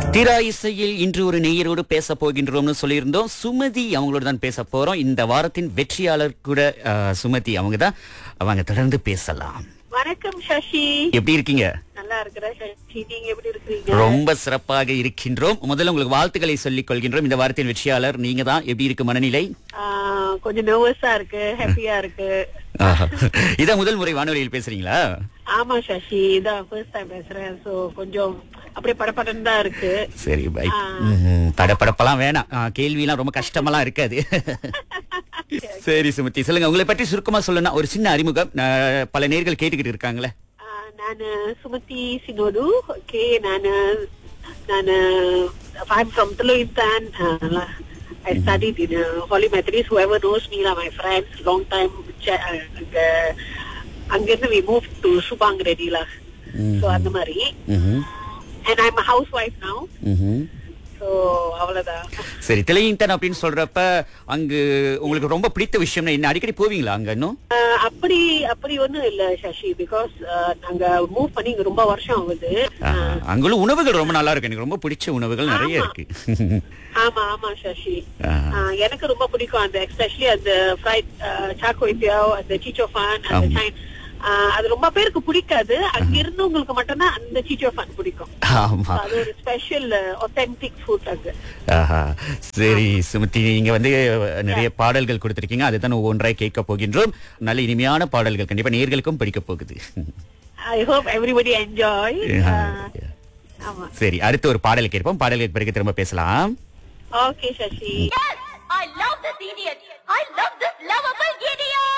திரா இசையில் இன்று ஒரு நேயரோடு பேச போகின்றோம்னு சொல்லியிருந்தோம் சுமதி அவங்களோட தான் பேச போறோம் இந்த வாரத்தின் வெற்றியாளர் கூட அஹ், சுமதி அவங்க தான் அவங்க தொடர்ந்து பேசலாம் வணக்கம் சசி எப்படி இருக்கீங்க நல்லா இருக்கிறேன் சசி நீங்க எப்படி இருக்கிறீங்க ரொம்ப சிறப்பாக இருக்கின்றோம் முதல்ல உங்களுக்கு வாழ்த்துக்களை சொல்லிக் கொள்கின்றோம் இந்த வாரத்தின் வெற்றியாளர் நீங்க தான் எப்படி இருக்கு மனநிலை ஆ, கொஞ்சம் நர்வஸா இருக்கு ஹாப்பியா இருக்கு ஆஹா. இதான் முதல் முறை வானொலியில் பேசுறீங்களா ஆமா சசி இதான் ஃபர்ஸ்ட் டைம் பேசுறேன் சோ கொஞ்சம் அப்படியே படபடன்னு தான் இருக்கு சரி பை ஆ. ம்ஹும். படபடப்பெல்லாம் வேணாம் ஆ, கேள்வியெல்லாம் ரொம்ப கஷ்டமெல்லாம் இருக்காது சரி சுமதி சொல்லுங்க உங்களை பற்றி சுருக்கமா சொல்லணும் ஒரு சின்ன அறிமுகம் நான் பல நேர்கள் கேட்டுக்கிட்டு இருக்காங்களே ஆ, நானு சுமதி சினோடு ஓகே நானு நானு I'm from Teluintan. Uh, I studied in uh, Holy Methodist. Whoever knows me, are my friends. Long time. Ch- uh, uh, அங்கிருந்து we moved to Subang Reddy lah. So அந்த மாதிரி ம்ஹும். and I'm a housewife now. ம்ஹும். So அவ்வளவுதான் சரி தெளியின்டன் அப்படின்னு சொல்றப்ப அங்கு உங்களுக்கு ரொம்ப பிடித்த விஷயம்னா என்ன அடிக்கடி போவீங்களா அங்க இன்னும் Uh, அப்படி அப்படி ஒண்ணும் இல்ல சசி பிகாஸ் நாங்க மூவ் பண்ணி இங்க ரொம்ப வருஷம் ஆகுது ஆ, அங்குள்ள உணவுகள் ரொம்ப நல்லா இருக்கு எனக்கு ரொம்ப பிடிச்ச உணவுகள் நிறைய ஆமா. இருக்கு ஆமா ஆமா சசி ஆ. ஆஹ் எனக்கு ரொம்ப பிடிக்கும் அந்த எஸ்பெஷலி அந்த ஃப்ரைட் சாக்கோய்பியாவ் அந்த சீச்சோஃபான் அந்த ஆமா. சைன் அது ரொம்ப பேருக்கு பிடிக்காது அங்க இருந்தவங்களுக்கு மட்டும்தான் அந்த சீச்சோஃபான் பிடிக்கும் ஆமா அது ஒரு ஸ்பெஷல் ஒத்தென்டிக் ஃபுட் அங்க ஆஹா சரி சுமதி நீங்க வந்து நிறைய பாடல்கள் கொடுத்திருக்கீங்க அதுதான் ஒவ்வொன்றாய் கேட்க போகின்றோம் நல்ல இனிமையான பாடல்கள் கண்டிப்பா நேர்களுக்கும் பிடிக்க போகுது ஐ ஹோப் எவ்ரிபடி என்ஜாய் ஆ, ஆமா சரி அடுத்து ஒரு பாடல் கேட்போம் பாடலுக்கு பிறகு திரும்ப பேசலாம் okay Sasi Yes! I love this idiot! I love this lovable idiot!